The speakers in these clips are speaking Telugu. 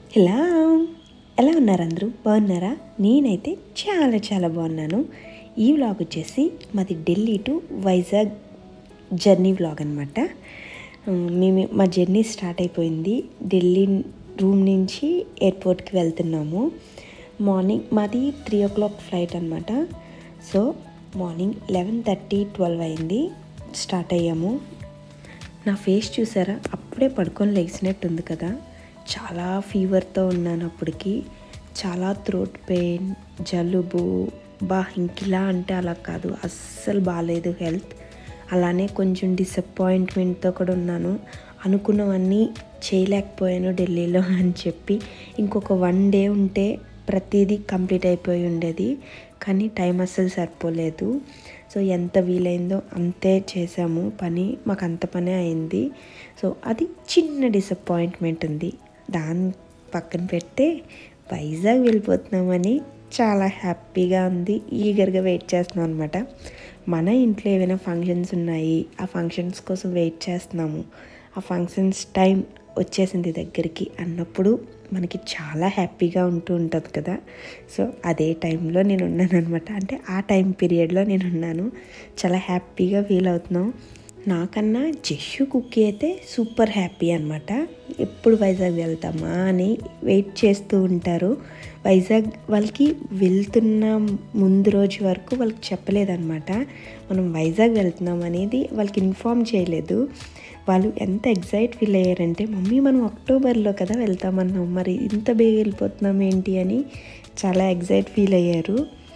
హలో ఎలా ఉన్నారు అందరూ బాగున్నారా నేనైతే చాలా చాలా బాగున్నాను ఈ వ్లాగ్ వచ్చేసి మాది Delhi to Vizag journey vlog అనమాట మేము మా జర్నీ స్టార్ట్ అయిపోయింది ఢిల్లీ రూమ్ నుంచి ఎయిర్పోర్ట్కి వెళ్తున్నాము మార్నింగ్ మాది త్రీ ఓ క్లాక్ ఫ్లైట్ అనమాట so morning eleven thirty twelve అయింది స్టార్ట్ అయ్యాము నా ఫేస్ చూసారా అప్పుడే పడుకొని లేచినట్టు ఉంది కదా చాలా ఫీవర్తో ఉన్నాను అప్పటికి చాలా థ్రోట్ పెయిన్ జలుబు బా ఇంకిలా అంటే అలా కాదు అస్సలు బాగాలేదు హెల్త్ అలానే కొంచెం డిసప్పాయింట్మెంట్తో కూడా ఉన్నాను అనుకున్నవన్నీ చేయలేకపోయాను ఢిల్లీలో అని చెప్పి ఇంకొక వన్ డే ఉంటే ప్రతిదీ కంప్లీట్ అయిపోయి ఉండేది కానీ టైం అస్సలు సరిపోలేదు సో ఎంత వీలైందో అంతే చేసాము పని మాకు అంత పనే అయింది సో అది చిన్న డిసప్పాయింట్మెంట్ ఉంది దాన్ని పక్కన పెడితే వైజాగ్ వెళ్ళిపోతున్నామని చాలా హ్యాపీగా ఉంది ఈగర్గా వెయిట్ చేస్తున్నాం అనమాట మన ఇంట్లో ఏమైనా ఫంక్షన్స్ ఉన్నాయి ఆ ఫంక్షన్స్ కోసం వెయిట్ చేస్తున్నాము ఆ ఫంక్షన్స్ టైం వచ్చేసింది దగ్గరికి అన్నప్పుడు మనకి చాలా హ్యాపీగా ఉంటూ ఉంటుంది కదా సో అదే టైంలో నేను ఉన్నాను అనమాట అంటే ఆ టైం పీరియడ్లో నేను ఉన్నాను చాలా హ్యాపీగా ఫీల్ అవుతున్నాం నాకన్నా జస్సు కుక్కీ అయితే సూపర్ హ్యాపీ అనమాట ఎప్పుడు వైజాగ్ వెళ్తామా అని వెయిట్ చేస్తూ ఉంటారు వైజాగ్ వాళ్ళకి వెళ్తున్న ముందు రోజు వరకు వాళ్ళకి చెప్పలేదన్నమాట మనం వైజాగ్ వెళ్తున్నాం అనేది వాళ్ళకి ఇన్ఫామ్ చేయలేదు వాళ్ళు ఎంత ఎగ్జైట్ ఫీల్ అయ్యారంటే మమ్మీ మనం అక్టోబర్లో కదా వెళ్తామన్నాం మరి ఇంత బేగ వెళ్ళిపోతున్నాం ఏంటి అని చాలా ఎగ్జైట్ ఫీల్ అయ్యారు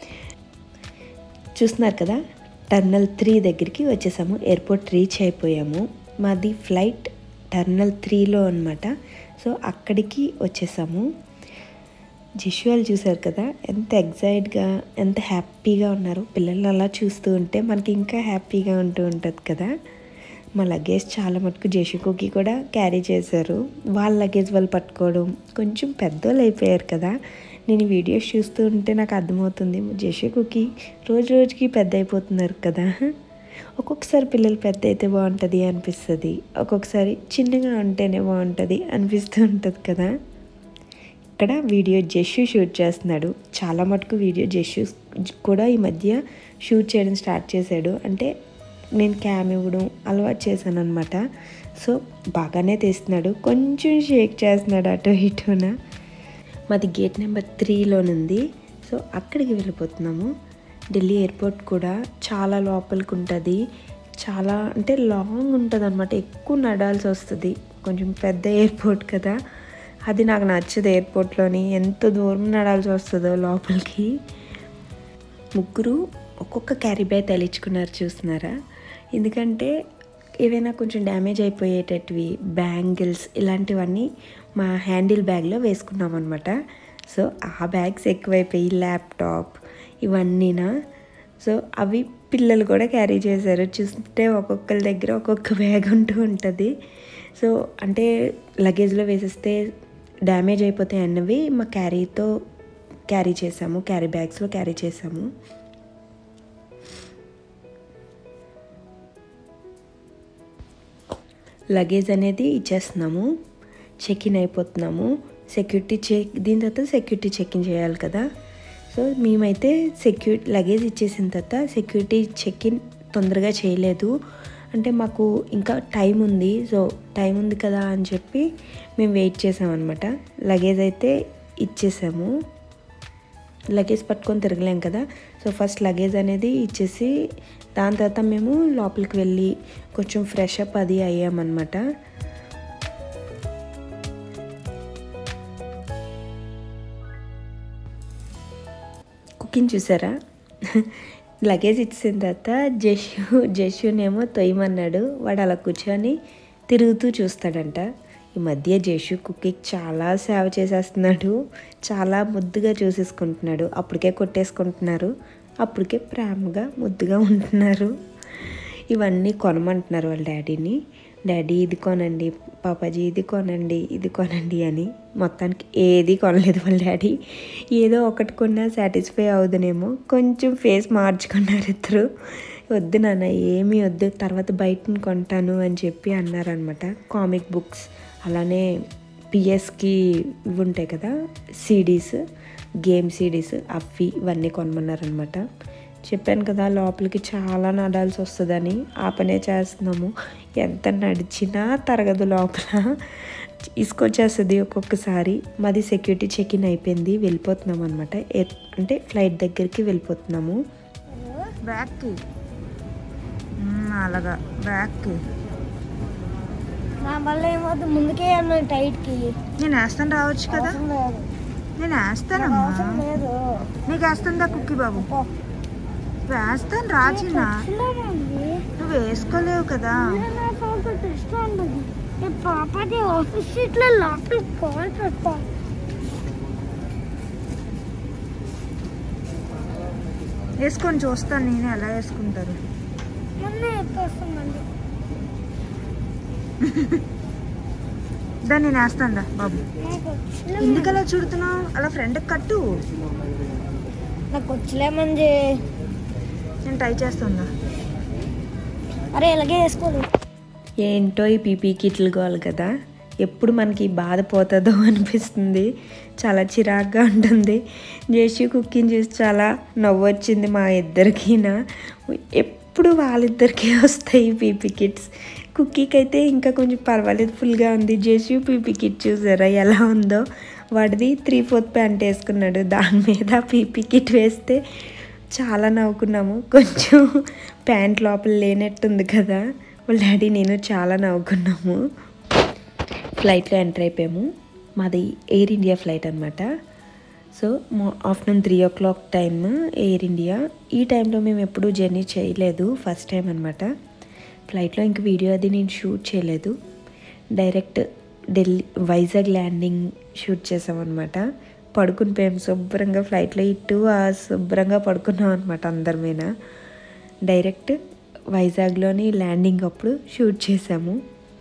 చూస్తున్నారు కదా టర్నల్ త్రీ దగ్గరికి వచ్చేసాము ఎయిర్పోర్ట్ రీచ్ అయిపోయాము మాది ఫ్లైట్ టర్నల్ త్రీలో అనమాట సో అక్కడికి వచ్చేసాము జిషువల్ చూసారు కదా ఎంత ఎగ్జైట్గా ఎంత హ్యాపీగా ఉన్నారు పిల్లల్ని అలా చూస్తూ ఉంటే మనకి ఇంకా హ్యాపీగా ఉంటూ ఉంటుంది కదా మా లగేజ్ చాలా మటుకు జేషుకోకి కూడా క్యారీ చేశారు వాళ్ళ లగేజ్ వాళ్ళు పట్టుకోవడం కొంచెం పెద్దోళ్ళు అయిపోయారు కదా నేను వీడియోస్ చూస్తూ ఉంటే నాకు అర్థమవుతుంది జేషుకోకి రోజు రోజుకి పెద్ద అయిపోతున్నారు కదా ఒక్కొక్కసారి పిల్లలు పెద్ద అయితే బాగుంటుంది అనిపిస్తుంది ఒక్కొక్కసారి చిన్నగా ఉంటేనే బాగుంటుంది అనిపిస్తూ ఉంటుంది కదా ఇక్కడ వీడియో జస్సు షూట్ చేస్తున్నాడు చాలా మటుకు వీడియో జస్సు కూడా ఈ మధ్య షూట్ చేయడం స్టార్ట్ చేశాడు అంటే నేను క్యామ్ ఇవ్వడం అలవాటు చేశాను అనమాట సో బాగానే తీస్తున్నాడు కొంచెం షేక్ చేస్తున్నాడు అటు ఇటున మాది గేట్ నెంబర్ త్రీలోనుంది సో అక్కడికి వెళ్ళిపోతున్నాము ఢిల్లీ ఎయిర్పోర్ట్ కూడా చాలా లోపలికి ఉంటుంది చాలా అంటే లాంగ్ ఉంటుంది అనమాట ఎక్కువ నడాల్సి వస్తుంది కొంచెం పెద్ద ఎయిర్పోర్ట్ కదా అది నాకు నచ్చదు ఎయిర్పోర్ట్లోని ఎంత దూరం నడాల్సి వస్తుందో లోపలికి ముగ్గురు ఒక్కొక్క క్యారీ బ్యాగ్ తలిచుకున్నారు చూస్తున్నారా ఎందుకంటే ఏవైనా కొంచెం డ్యామేజ్ అయిపోయేటటివి బ్యాంగిల్స్ ఇలాంటివన్నీ మా హ్యాండిల్ బ్యాగ్లో వేసుకున్నాం అనమాట సో ఆ బ్యాగ్స్ ఎక్కువైపోయి ల్యాప్టాప్ ఇవన్నీనా సో అవి పిల్లలు కూడా క్యారీ చేశారు చూస్తే ఒక్కొక్కరి దగ్గర ఒక్కొక్క బ్యాగ్ ఉంటూ ఉంటుంది సో అంటే లగేజ్లో వేసేస్తే డ్యామేజ్ అయిపోతాయి అన్నవి మా క్యారీతో క్యారీ చేసాము క్యారీ బ్యాగ్స్లో క్యారీ చేసాము లగేజ్ అనేది ఇచ్చేస్తున్నాము చెక్ ఇన్ అయిపోతున్నాము సెక్యూరిటీ చెక్ దీని తర్వాత సెక్యూరిటీ చెక్ ఇన్ చేయాలి కదా సో మేమైతే సెక్యూరిటీ లగేజ్ ఇచ్చేసిన తర్వాత సెక్యూరిటీ చెక్ ఇన్ తొందరగా చేయలేదు అంటే మాకు ఇంకా టైం ఉంది సో టైం ఉంది కదా అని చెప్పి మేము వెయిట్ చేసామన్నమాట లగేజ్ అయితే ఇచ్చేసాము లగేజ్ పట్టుకొని తిరగలేం కదా సో ఫస్ట్ లగేజ్ అనేది ఇచ్చేసి దాని తర్వాత మేము లోపలికి వెళ్ళి కొంచెం ఫ్రెష్ అప్ అది అయ్యామన్నమాట కుకింగ్ చూసారా లగేజ్ ఇచ్చిన తర్వాత జషు జషునేమో తొయ్యమన్నాడు వాడు అలా కూర్చొని తిరుగుతూ చూస్తాడంట ఈ మధ్య జషు కుక్కీకి చాలా సేవ చేసేస్తున్నాడు చాలా ముద్దుగా చూసేసుకుంటున్నాడు అప్పటికే కొట్టేసుకుంటున్నారు అప్పటికే ప్రేమగా ముద్దుగా ఉంటున్నారు ఇవన్నీ కొనమంటున్నారు వాళ్ళ డాడీని డాడీ ఇది కొనండి పాపాజీ ఇది కొనండి ఇది కొనండి అని మొత్తానికి ఏది కొనలేదు వాళ్ళ డాడీ ఏదో ఒకటి కొన్నా సాటిస్ఫై అవుదనేమో కొంచెం ఫేస్ మార్చుకున్నారు ఇద్దరు వద్దు నాన్న ఏమీ వద్దు తర్వాత బయట కొంటాను అని చెప్పి అన్నారనమాట కామిక్ బుక్స్ అలానే పిఎస్కి ఇవి ఉంటాయి కదా సీడీస్ గేమ్ సీడీస్ అవి ఇవన్నీ కొనమన్నారనమాట చెప్పాను కదా లోపలికి చాలా నడాల్సి వస్తుందని ఆ పనే చేస్తున్నాము ఎంత నడిచినా తరగదు లోపల తీసుకొచ్చేస్తుంది ఒక్కొక్కసారి మాది సెక్యూరిటీ చెక్ ఇన్ అయిపోయింది వెళ్ళిపోతున్నాం అనమాట అంటే ఫ్లైట్ దగ్గరికి వెళ్ళిపోతున్నాము బ్యాక్కి అలాగా బ్యాక్కి నా వల్ల ఏమవుతుంది ముందుకే అన్నాను టైట్ కి నేను వేస్తాను రావచ్చు కదా అవసరం లేదు నేను నాకు వేస్తానమ్మా అవసరం లేదు నీకు వేస్తుందా కుక్కీ బాబు పో. వేస్తాను రాచిన ఇష్టమేనండి. నువ్వు వేసుకోలేవు కదా ఇలా నా పాపకి ఇష్టం ఉండదు. ఈ పాపది ఆఫీస్ సీట్ లో లోపల కాల్ పెట్టా వేసుకొని చూస్తాను నేను ఎలా వేసుకుంటారు మొన్న చెప్పేస్తామండి దాన్ని నేను వేస్తాను రా బాబు నాకు వచ్చలే ఎందుకు అలా చూడుతున్నావు అలా ఫ్రెండ్కి కట్టు నాకు వచ్చలేమంది నేను ట్రై చేస్తాను అరే ఇలాగే వేసుకోవాలి ఏంటో ఈ పీపీ కిట్లు కావాలి కదా ఎప్పుడు మనకి బాధ పోతుందో అనిపిస్తుంది చాలా చిరాగ్గా ఉంటుంది జేసీ కుకింగ్ చూసి చాలా నవ్వు వచ్చింది మా ఇద్దరికినా ఎప్పుడు వాళ్ళిద్దరికీ వస్తాయి పీపీ కిట్స్ కుక్కీకి అయితే ఇంకా కొంచెం పర్వాలేదు ఫుల్గా ఉంది జేసీ పీపీ కిట్ చూసారా ఎలా ఉందో వాడిది త్రీ ఫోర్త్ ప్యాంట్ వేసుకున్నాడు దాని మీద పీపీ కిట్ వేస్తే చాలా నవ్వుకున్నాము కొంచెం ప్యాంట్ లోపల లేనట్టుంది కదా వాళ్ళ డాడీ నేను చాలా నవ్వుకున్నాము ఫ్లైట్లో ఎంటర్ అయిపోయాము మాది ఎయిర్ ఇండియా ఫ్లైట్ అనమాట సో మా afternoon three o'clock time Air India ఈ టైంలో మేము ఎప్పుడూ జర్నీ చేయలేదు ఫస్ట్ టైం అనమాట ఫ్లైట్లో ఇంక వీడియో అది నేను షూట్ చేయలేదు direct Delhi Vizag landing shoot చేసామన్నమాట పడుకుని పోయాం శుభ్రంగా ఫ్లైట్లో ఈ టూ అవర్స్ శుభ్రంగా పడుకున్నాం అనమాట అందరి మీద డైరెక్ట్ వైజాగ్లోని ల్యాండింగ్ అప్పుడు షూట్ చేసాము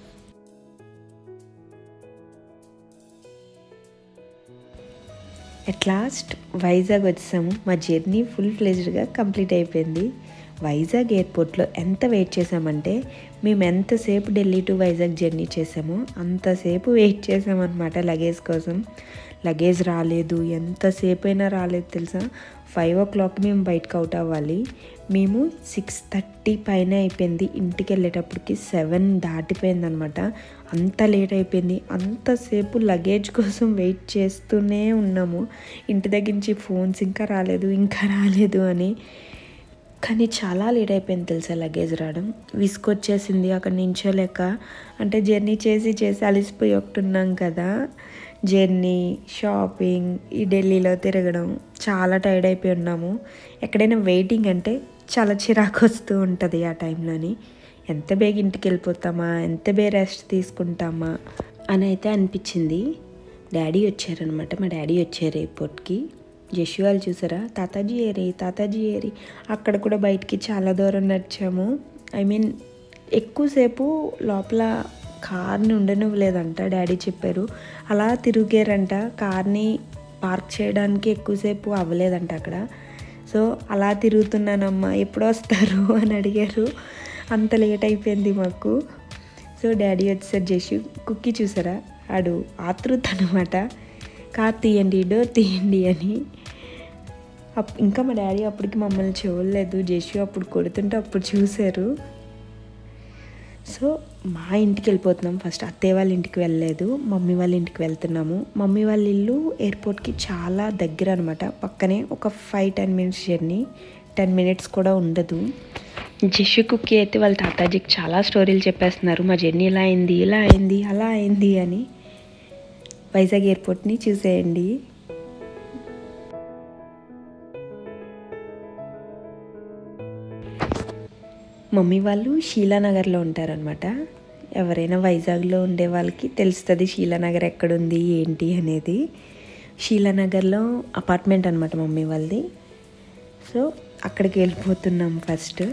అట్ లాస్ట్ వైజాగ్ వచ్చాము మా జర్నీ ఫుల్ ఫ్లెజ్డ్గా కంప్లీట్ అయిపోయింది వైజాగ్ ఎయిర్పోర్ట్లో ఎంత వెయిట్ చేసామంటే మేము ఎంతసేపు ఢిల్లీ టు వైజాగ్ జర్నీ చేసామో అంతసేపు వెయిట్ చేసామన్నమాట లగేజ్ కోసం లగేజ్ రాలేదు ఎంతసేపు అయినా రాలేదు తెలుసా ఫైవ్ ఓ క్లాక్ మేము బయటకు అవుట్ అవ్వాలి మేము సిక్స్ థర్టీ పైన అయిపోయింది ఇంటికి వెళ్ళేటప్పటికి సెవెన్ దాటిపోయింది అనమాట అంత లేట్ అయిపోయింది అంతసేపు లగేజ్ కోసం వెయిట్ చేస్తూనే ఉన్నాము ఇంటి దగ్గర నుంచి ఫోన్స్ ఇంకా రాలేదు ఇంకా రాలేదు అని కానీ చాలా లేట్ అయిపోయింది తెలుసా లగేజ్ రావడం విసుకొచ్చేసింది అక్కడ నించోలేక అంటే జర్నీ చేసి చేసి అలసిపోయి ఒకటి ఉన్నాం కదా జర్నీ షాపింగ్ ఈ ఢిల్లీలో తిరగడం చాలా టైర్డ్ అయిపోయి ఉన్నాము ఎక్కడైనా వెయిటింగ్ అంటే చాలా చిరాకు వస్తూ ఉంటుంది ఆ టైంలోని ఎంత బేగ ఇంటికి వెళ్ళిపోతామా ఎంత బే రెస్ట్ తీసుకుంటామా అని అయితే అనిపించింది డాడీ వచ్చారనమాట మా డాడీ వచ్చారు ఎయిర్పోర్ట్కి జషు వాళ్ళు చూసారా తాతాజీ ఏరి తాతాజీ ఏరి అక్కడ కూడా బయటికి చాలా దూరం నడిచాము ఐ మీన్ ఎక్కువసేపు లోపల కార్ని ఉండనివ్వలేదంట డాడీ చెప్పారు అలా తిరిగారంట కార్ని పార్క్ చేయడానికి ఎక్కువసేపు అవ్వలేదంట అక్కడ సో అలా తిరుగుతున్నానమ్మా ఎప్పుడు వస్తారు అని అడిగారు అంత లేట్ అయిపోయింది మాకు సో డాడీ వచ్చేసరి జషు కుక్కీ చూసారా ఆడు ఆతృత అనమాట కార్ తీయండి డోర్ తీయండి అని అప్ ఇంకా మా డాడీ అప్పటికి మమ్మల్ని చూడలేదు జషు అప్పుడు కొడుతుంటే అప్పుడు చూశారు సో మా ఇంటికి వెళ్ళిపోతున్నాం ఫస్ట్ అత్తయ్య వాళ్ళ ఇంటికి వెళ్ళలేదు మమ్మీ వాళ్ళ ఇంటికి వెళ్తున్నాము మమ్మీ వాళ్ళ ఇల్లు ఎయిర్పోర్ట్కి చాలా దగ్గర అనమాట పక్కనే ఒక five ten minutes journey ten minutes కూడా ఉండదు జషు కుక్కీ అయితే వాళ్ళ తాతాజీకి చాలా స్టోరీలు చెప్పేస్తున్నారు మా జర్నీ ఇలా అయింది ఇలా అయింది అలా అయింది అని వైజాగ్ ఎయిర్పోర్ట్ని చూసేయండి మమ్మీ వాళ్ళు షీలానగర్లో ఉంటారనమాట ఎవరైనా వైజాగ్లో ఉండే వాళ్ళకి తెలుస్తుంది షీలానగర్ ఎక్కడుంది ఏంటి అనేది షీలానగర్లో అపార్ట్మెంట్ అనమాట మమ్మీ వాళ్ళది సో అక్కడికి వెళ్ళిపోతున్నాం ఫస్ట్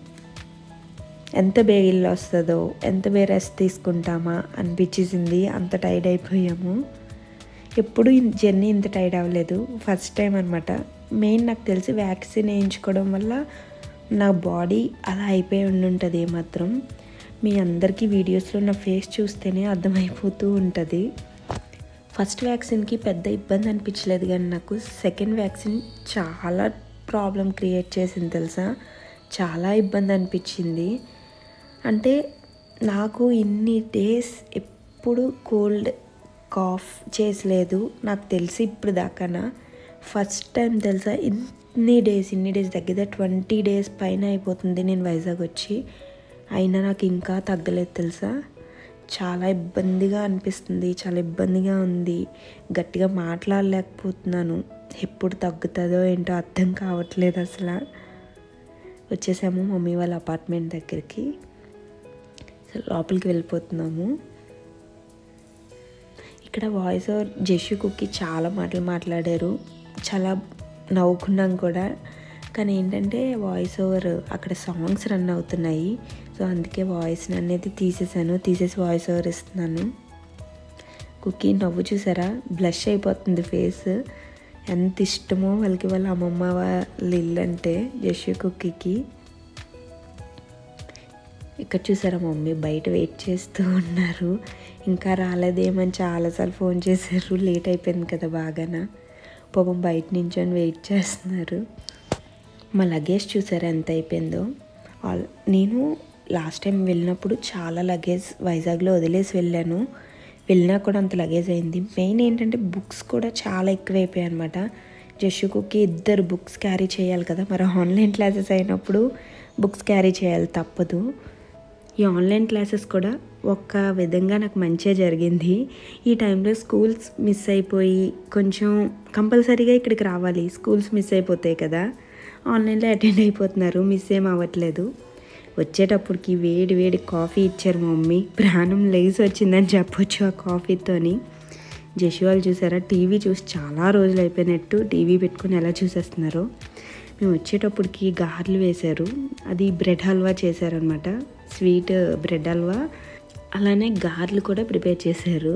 ఎంత బేగ ఇల్లు వస్తుందో ఎంత బే రెస్ట్ తీసుకుంటామా అనిపించేసింది అంత టైర్డ్ అయిపోయాము ఎప్పుడు జర్నీ ఇంత టైర్డ్ అవ్వలేదు ఫస్ట్ టైం అనమాట మెయిన్ నాకు తెలిసి వ్యాక్సిన్ వేయించుకోవడం వల్ల నా బాడీ అలా అయిపోయి ఉండుంటుంది ఏమాత్రం మీ అందరికీ వీడియోస్లో నా ఫేస్ చూస్తేనే అర్థమైపోతూ ఉంటుంది ఫస్ట్ వ్యాక్సిన్కి పెద్ద ఇబ్బంది అనిపించలేదు కానీ నాకు సెకండ్ వ్యాక్సిన్ చాలా ప్రాబ్లం క్రియేట్ చేసింది తెలుసా చాలా ఇబ్బంది అనిపించింది అంటే నాకు ఇన్ని డేస్ ఎప్పుడు కోల్డ్ కాఫ్ చేసలేదు నాకు తెలిసి ఇప్పుడు దాకానా ఫస్ట్ టైం తెలుసా ఇన్ని డేస్ ఇన్ని డేస్ దగ్గర ట్వంటీ డేస్ పైన అయిపోతుంది నేను వైజాగ్ వచ్చి అయినా నాకు ఇంకా తగ్గలేదు తెలుసా చాలా ఇబ్బందిగా అనిపిస్తుంది చాలా ఇబ్బందిగా ఉంది గట్టిగా మాట్లాడలేకపోతున్నాను ఎప్పుడు తగ్గుతుందో ఏంటో అర్థం కావట్లేదు అసలు వచ్చేసాము మమ్మీ వాళ్ళ అపార్ట్మెంట్ దగ్గరికి సో లోపలికి వెళ్ళిపోతున్నాము ఇక్కడ వాయిస్ ఓవర్ జషు కుక్కి చాలా మాటలు మాట్లాడారు చాలా నవ్వుకున్నాం కూడా కానీ ఏంటంటే వాయిస్ ఓవర్ అక్కడ సాంగ్స్ రన్ అవుతున్నాయి సో అందుకే వాయిస్ అనేది తీసేసాను తీసేసి వాయిస్ ఓవర్ ఇస్తున్నాను కుక్కీ నవ్వు చూసారా బ్లష్ అయిపోతుంది ఫేస్ ఎంత ఇష్టమో వాళ్ళకి వాళ్ళ అమ్మమ్మ వాళ్ళ ఇల్లు అంటే జషు కుక్కీకి ఇక్కడ చూసారా మమ్మీ బయట వెయిట్ చేస్తూ ఉన్నారు ఇంకా రాలేదేమని చాలాసార్లు ఫోన్ చేశారు లేట్ అయిపోయింది కదా బాగానా పాపం బయట నించొని వెయిట్ చేస్తున్నారు మా లగేజ్ చూసారా ఎంత అయిపోయిందో ఆల్ నేను లాస్ట్ టైం వెళ్ళినప్పుడు చాలా లగేజ్ వైజాగ్లో వదిలేసి వెళ్ళాను వెళ్ళినా కూడా అంత లగేజ్ అయింది మెయిన్ ఏంటంటే బుక్స్ కూడా చాలా ఎక్కువైపోయాయి అనమాట జషుకుకి ఇద్దరు బుక్స్ క్యారీ చేయాలి కదా మరి ఆన్లైన్ క్లాసెస్ అయినప్పుడు బుక్స్ క్యారీ చేయాలి తప్పదు ఈ ఆన్లైన్ క్లాసెస్ కూడా ఒక విధంగా నాకు మంచిగా జరిగింది ఈ టైంలో స్కూల్స్ మిస్ అయిపోయి కొంచెం కంపల్సరీగా ఇక్కడికి రావాలి స్కూల్స్ మిస్ అయిపోతాయి కదా ఆన్లైన్లో అటెండ్ అయిపోతున్నారు మిస్ ఏం అవ్వట్లేదు వచ్చేటప్పటికి వేడి వేడి కాఫీ ఇచ్చారు మా మమ్మీ ప్రాణం లేసి వచ్చిందని చెప్పొచ్చు ఆ కాఫీతోని జషు వాళ్ళు చూసారా టీవీ చూసి చాలా రోజులు అయిపోయినట్టు టీవీ పెట్టుకుని ఎలా చూసేస్తున్నారో మేము వచ్చేటప్పటికి గార్లు వేశారు అది బ్రెడ్ హల్వా చేశారనమాట స్వీట్ బ్రెడ్ హల్వా అలానే గార్లు కూడా ప్రిపేర్ చేశారు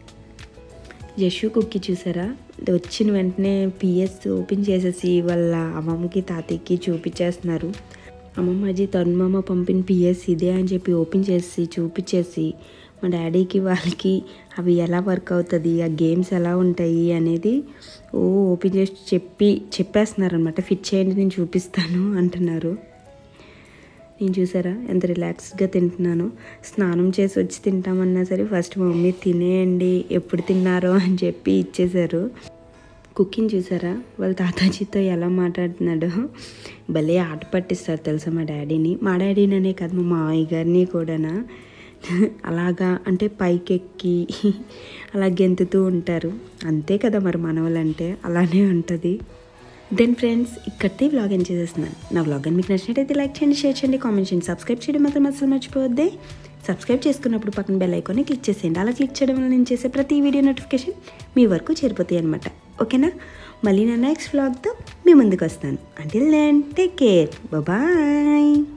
యశు కుక్కి చూసారా వచ్చిన వెంటనే పిఎస్ ఓపెన్ చేసేసి వాళ్ళ అమ్మమ్మకి తాతయ్యకి చూపించేస్తున్నారు అమ్మమ్మజీ తన్మమ్మ పంపిన పిఎస్ ఇదే అని చెప్పి ఓపెన్ చేసి చూపించేసి మా డాడీకి వాళ్ళకి అవి ఎలా వర్క్ అవుతుంది ఆ గేమ్స్ ఎలా ఉంటాయి అనేది ఓ ఓపెన్ చేసి చెప్పి చెప్పేస్తున్నారు అనమాట ఫిట్ చేయండి నేను చూపిస్తాను అంటున్నారు నేను చూసారా ఎంత రిలాక్స్గా తింటున్నాను స్నానం చేసి వచ్చి తింటామన్నా సరే ఫస్ట్ మా మమ్మీ తినేయండి ఎప్పుడు తిన్నారో అని చెప్పి ఇచ్చేశారు కుకింగ్ చూసారా వాళ్ళ తాతాజీతో ఎలా మాట్లాడుతున్నాడో భలే ఆట పట్టిస్తారు తెలుసా మా డాడీని మా డాడీననే కాదు మా మామయ్య గారిని కూడానా అలాగా అంటే పైకెక్కి అలా గెంతుతూ ఉంటారు అంతే కదా మరి మనవలంటే అలానే ఉంటుంది దెన్ ఫ్రెండ్స్ ఇక్కడితే వ్లాగ్ ఏం చేసేస్తున్నాను నా వ్లాగ్ మీకు నచ్చినట్టయితే లైక్ చేయండి షేర్ చేయండి కామెంట్ చేయండి సబ్స్క్రైబ్ చేయడం మాత్రం అసలు మర్చిపోవద్దే సబ్స్క్రైబ్ చేసుకున్నప్పుడు పక్కన బెల్ ఐకాన్ని క్లిక్ చేసేయండి అలా క్లిక్ చేయడం వల్ల నేను చేసే ప్రతి వీడియో నోటిఫికేషన్ మీ వరకు చేరిపోతాయి అనమాట ఓకేనా మళ్ళీ నా నెక్స్ట్ వ్లాగ్తో మీ ముందుకు వస్తాను until then take care bye